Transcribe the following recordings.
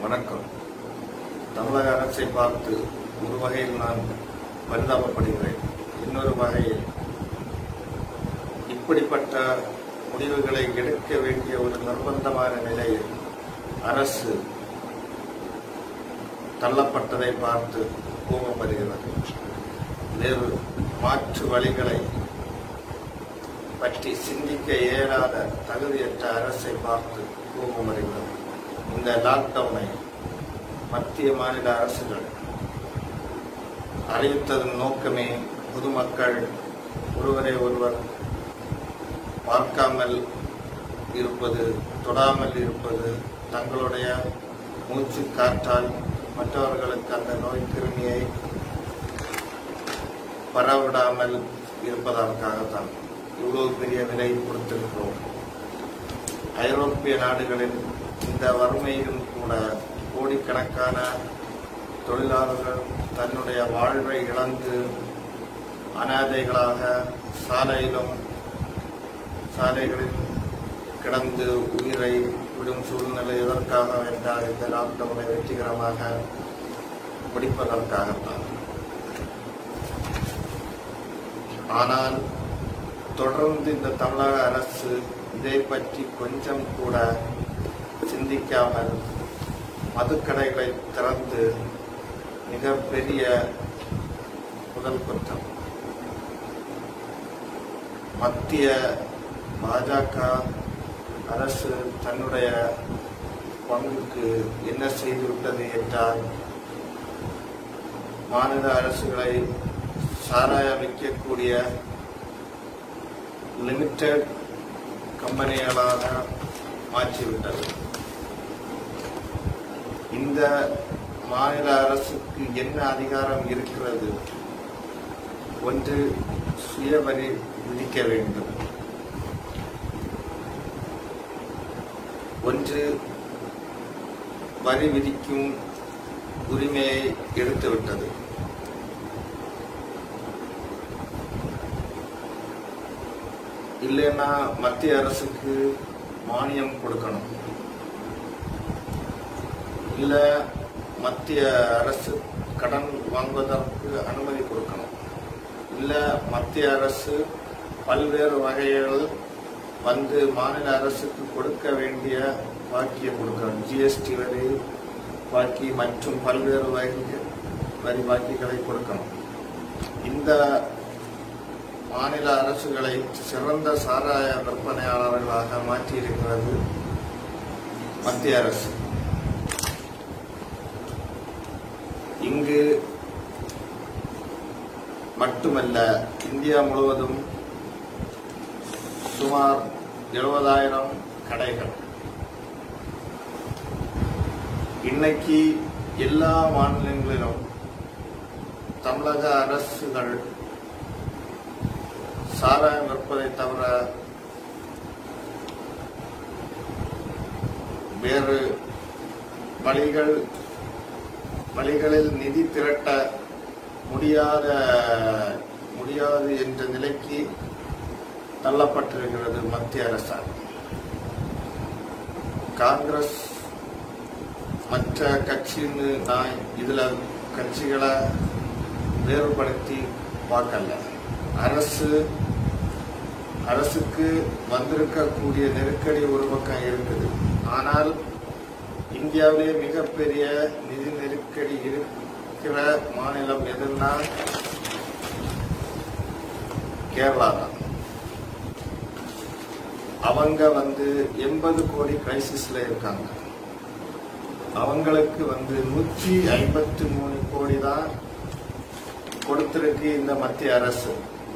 வணக்கம் தமிழக அரசை பார்த்து ஒரு வகையில் நான் பரிதாபப்படுகிறேன் இன்னொரு வகையில் இப்படிப்பட்ட முடிவுகளை எடுக்க வேண்டிய ஒரு நிர்பந்தமான நிலையில் அரசு தள்ளப்பட்டதை பார்த்து கோபம் வருகிறது வேறு மாற்று வழிகளை பற்றி சிந்திக்க இயலாத தகுதியற்ற அரசை பார்த்து கோபம் வருகிறது இந்த லாக்டவுனை மத்திய மாநில அரசுகள் அறிவித்ததன் நோக்கமே பொதுமக்கள் ஒருவரை ஒருவர் பார்க்காமல் இருப்பது தொடாமல் இருப்பது தங்களுடைய மூச்சு காற்றால் மற்றவர்களுக்கு அந்த நோய் கிருமியை பரவிடாமல் இருப்பதற்காகத்தான் இவ்வளவு பெரிய விலை கொடுத்திருக்கிறோம் ஐரோப்பிய நாடுகளில் இந்த வறுமையிலும் கூட கோடிக்கணக்கான தொழிலாளர்கள் தன்னுடைய வாழ்வை இழந்து அனாதைகளாக சாலையிலும் சாலைகளில் கிடந்து உயிரை விடும் சூழ்நிலை எதற்காக என்றால் இந்த லாக்டவுனை வெற்றிகரமாக முடிப்பதற்காகத்தான் ஆனால் தொடர்ந்து இந்த தமிழக அரசு இதை பற்றி கொஞ்சம் கூட சிந்திக்காமல் மதுக்கடைகளை திறந்து மிகப்பெரிய முதல் குற்றம் மத்திய பாஜக அரசு தன்னுடைய பங்குக்கு என்ன செய்துவிட்டது என்றால் மாநில அரசுகளை சாராயம் விற்கக்கூடிய லிமிடெட் கம்பெனிகளாக மாற்றிவிட்டது இந்த மாநில அரசுக்கு என்ன அதிகாரம் இருக்கிறது ஒன்று சுய வரி விதிக்க வேண்டும் ஒன்று வரி விதிக்கும் உரிமையை எடுத்துவிட்டது இல்லைன்னா மத்திய அரசுக்கு மானியம் கொடுக்கணும் இல்ல மத்திய அரசு கடன் வாங்குவதற்கு அனுமதி கொடுக்கணும் இல்ல மத்திய அரசு பல்வேறு வகைகள் வந்து மாநில அரசுக்கு கொடுக்க வேண்டிய பாக்கியை கொடுக்கணும் ஜிஎஸ்டி வரி பாக்கி மற்றும் பல்வேறு வகை வரி பாக்கிகளை கொடுக்கணும் இந்த மாநில அரசுகளை சிறந்த சாராய விற்பனையாளர்களாக மாற்றியிருக்கிறது மத்திய அரசு இங்கு மட்டுமல்ல இந்தியா முழுவதும் சுமார் எழுபதாயிரம் கடைகள் இன்னைக்கு எல்லா மாநிலங்களிலும் தமிழக அரசுகள் சாராயம் விற்பதை தவிர வேறு வழிகள் வழிகளில் நிதி திரட்ட முடியாத முடியாது என்ற நிலைக்கு தள்ளப்பட்டிருக்கிறது மத்திய அரசாங்கம் காங்கிரஸ் மற்ற கட்சின்னு நான் இதுல கட்சிகளை வேறுபடுத்தி பார்க்கல அரசு அரசுக்கு வந்திருக்கக்கூடிய நெருக்கடி ஒரு பக்கம் இருக்குது ஆனால் இந்தியாவிலே மிகப்பெரிய நிதி நெருக்கடி இருக்கிற மாநிலம் எதுன்னா கேரளா தான் அவங்க வந்து எண்பது கோடி கிரைசிஸ்ல இருக்காங்க அவங்களுக்கு வந்து நூற்றி ஐம்பத்தி மூணு கோடி தான் கொடுத்திருக்கு இந்த மத்திய அரசு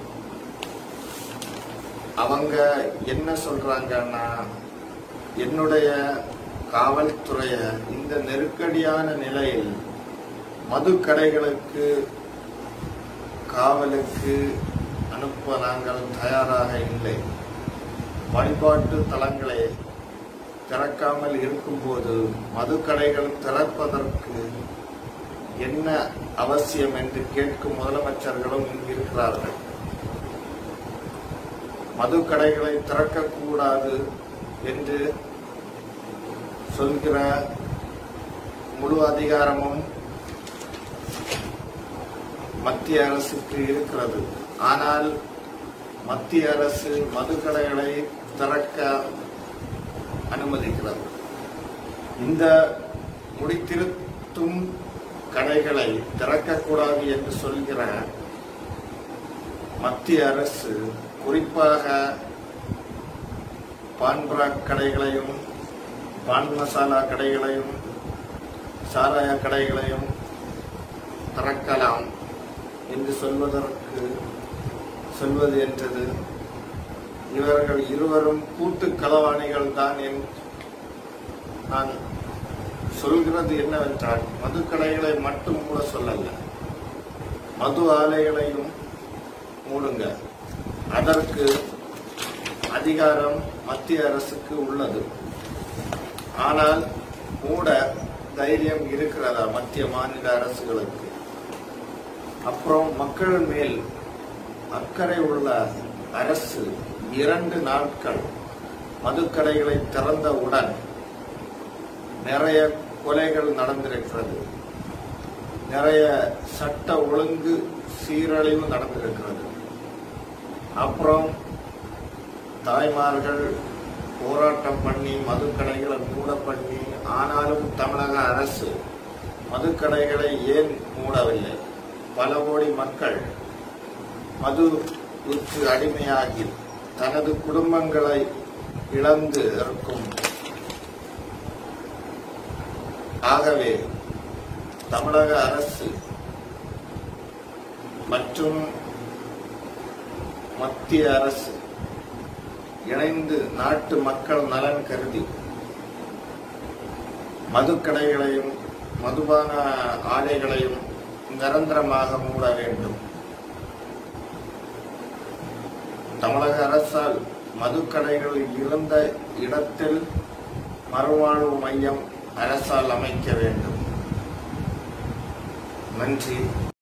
அவங்க என்ன சொல்றாங்கன்னா என்னுடைய காவல்துறைய இந்த நெருக்கடியான நிலையில் மது கடைகளுக்கு காவலுக்கு அனுப்ப நாங்கள் தயாராக இல்லை வழிபாட்டு தலங்களை திறக்காமல் இருக்கும்போது மதுக்கடைகள் திறப்பதற்கு என்ன அவசியம் என்று கேட்கும் முதலமைச்சர்களும் இங்கு இருக்கிறார்கள் மதுக்கடைகளை திறக்கக்கூடாது என்று சொல்கிற முழு அதிகாரமும் மத்திய அரசுக்கு இருக்கிறது ஆனால் மத்திய அரசு மதுக்கடைகளை திறக்க அனுமதிக்கிறது இந்த முடித்திருத்தும் கடைகளை திறக்கக்கூடாது என்று சொல்கிற மத்திய அரசு குறிப்பாக பான்பராக் கடைகளையும் பான் மசாலா கடைகளையும் சாராய கடைகளையும் திறக்கலாம் என்று சொல்வதற்கு சொல்வது என்றது இவர்கள் இருவரும் கூட்டு களவாணிகள் தான் என் நான் சொல்கிறது என்னவென்றால் மதுக்கடைகளை மட்டும் மூட சொல்லல மது ஆலைகளையும் மூடுங்க அதற்கு அதிகாரம் மத்திய அரசுக்கு உள்ளது ஆனால் மூட தைரியம் இருக்கிறதா மத்திய மாநில அரசுகளுக்கு அப்புறம் மக்கள் மேல் அக்கறை உள்ள அரசு இரண்டு நாட்கள் மதுக்கடைகளை திறந்தவுடன் நிறைய கொலைகள் நடந்திருக்கிறது நிறைய சட்ட ஒழுங்கு சீரழிவு நடந்திருக்கிறது அப்புறம் தாய்மார்கள் போராட்டம் பண்ணி மதுக்கடைகளை மூட பண்ணி ஆனாலும் தமிழக அரசு மதுக்கடைகளை ஏன் மூடவில்லை பல கோடி மக்கள் மதுவுக்கு அடிமையாகி தனது குடும்பங்களை இழந்து இருக்கும் ஆகவே தமிழக அரசு மற்றும் மத்திய அரசு இணைந்து நாட்டு மக்கள் நலன் கருதி மதுக்கடைகளையும் மதுபான ஆலைகளையும் நிரந்தரமாக மூட வேண்டும் தமிழக அரசால் மதுக்கடைகள் இருந்த இடத்தில் மறுவாழ்வு மையம் அரசால் அமைக்க வேண்டும் நன்றி